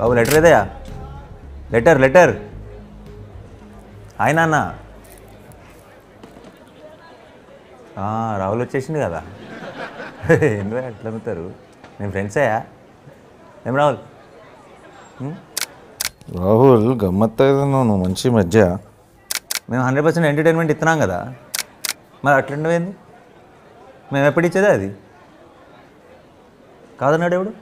బాబు letter ఏదయా letter letter ఆయన అన్న ఆ, రాహుల్ వచ్చేసింది కదా ఎందుకు అట్లా అమ్ముతారు నేను ఫ్రెండ్స్ అయ్యా ఏం రాహుల్ రాహుల్ గమ్మత్ నువ్వు మంచి మధ్య మేము హండ్రెడ్ పర్సెంట్ ఎంటర్టైన్మెంట్ ఇస్తున్నాం కదా మరి అట్లుండవేంది మేము ఎప్పుడు ఇచ్చేదే అది కాదన్నాడు ఎవడు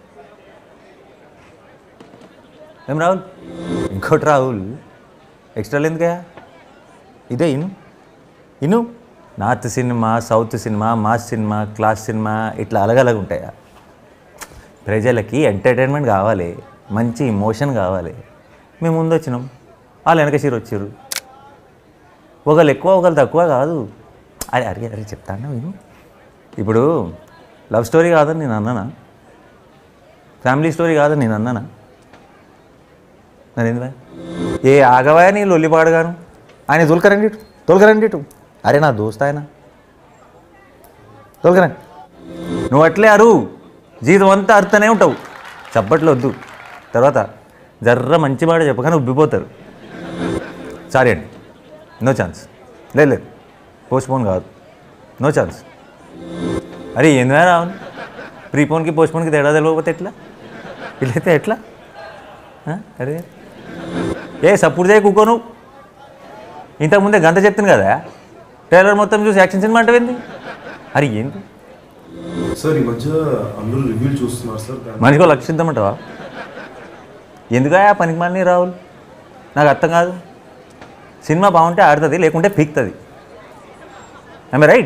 ఏం రాహుల్ ఇంకోటి రాహుల్ ఎక్స్ట్రా ఎందుకయ్యా ఇదే ఇను ఇను north cinema south cinema mass cinema class cinema ఇట్లా అలగలగా ఉంటాయా ప్రజలకి ఎంటర్టైన్మెంట్ కావాలి మంచి ఇమోషన్ కావాలి మేము ముందు వచ్చినాం వాళ్ళు వెనక చీర వచ్చారు ఒకళ్ళు ఎక్కువ ఒకళ్ళు తక్కువ కాదు అరే అరే అరే చెప్తాను విను ఇప్పుడు లవ్ స్టోరీ కాదని నేను అన్నానా ఫ్యామిలీ స్టోరీ కాదని నేను అన్నానా మరి ఏంది భయ్? ఏ ఆగవా నీ లొల్లిపాడుగాను ఆయన తొలకరండి ఇటు తొలకరండి ఇటు అరే నా దోస్త్ ఆయన తొలకరండి నువ్వు అట్లే అరు జీవితం అంతా అరుతూనే ఉంటావు చప్పట్లు వద్దు తర్వాత జర్ర మంచి మాట చెప్పగానే ఉబ్బిపోతారు సారీ అండి నో ఛాన్స్ లేదు లేదు పోస్ట్పోన్ కాదు నో ఛాన్స్ అరే ఏందా రావను ప్రీపోన్కి పోస్ట్పోన్కి తేడా తెలియకపోతే ఎట్లా వీళ్ళైతే ఎట్లా ఆ? అరే ఏ సప్పుడు చేయ కుక్కో నువ్వు ఇంతకుముందే గంట చెప్తాను కదా ట్రైలర్ మొత్తం చూసి యాక్షన్ సినిమా అంటే ఏంది అరే ఏంటి సార్ ఈ మధ్య అందరూ రివ్యూలు చూస్తున్నారు సార్ దాని మనిషికో లక్షిద్దామంటావా ఎందుకా పనికి మాలిని రావులు నాకు అర్థం కాదు సినిమా బాగుంటే ఆడుతుంది లేకుంటే పీక్తుంది I'm right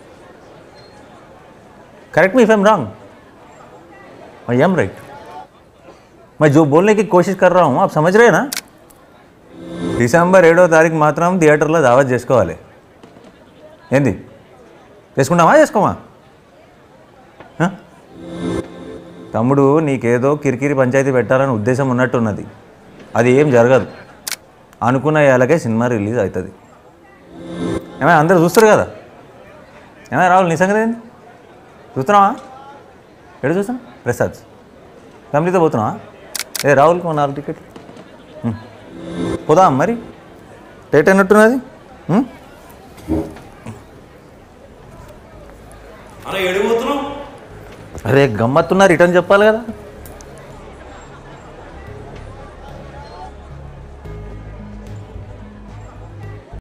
correct me if am wrong I am right मैं जो बोलने की कोशिश कर रहा हूँ आप समझ रहे हैं ना డిసెంబర్ ఏడో తారీఖు మాత్రం థియేటర్లో దావత్ చేసుకోవాలి ఏంది చేసుకుంటామా చేసుకోమా ఆ? తమ్ముడు నీకేదో కిరికిరి పంచాయతీ పెట్టాలని ఉద్దేశం ఉన్నట్టున్నది అది ఏం జరగదు అనుకున్న ఏళ్ళకే సినిమా రిలీజ్ అవుతుంది ఏమైనా అందరూ చూస్తారు కదా ఏమైనా రావులు నీ సంగతి ఏంది చూస్తున్నావా ఎక్కడ చూస్తాం ప్రసాద్ ఫ్యామిలీతో పోతున్నావా ఏ రాహుల్కి ఓ నాలుగు టికెట్లు ఉం. పోదాం మరి లేట్ అయినట్టున్నది ఉం? అరే ఎడిపోతున్నావు అరే గమ్మత్తున్నా రిటర్న్ చెప్పాలి కదా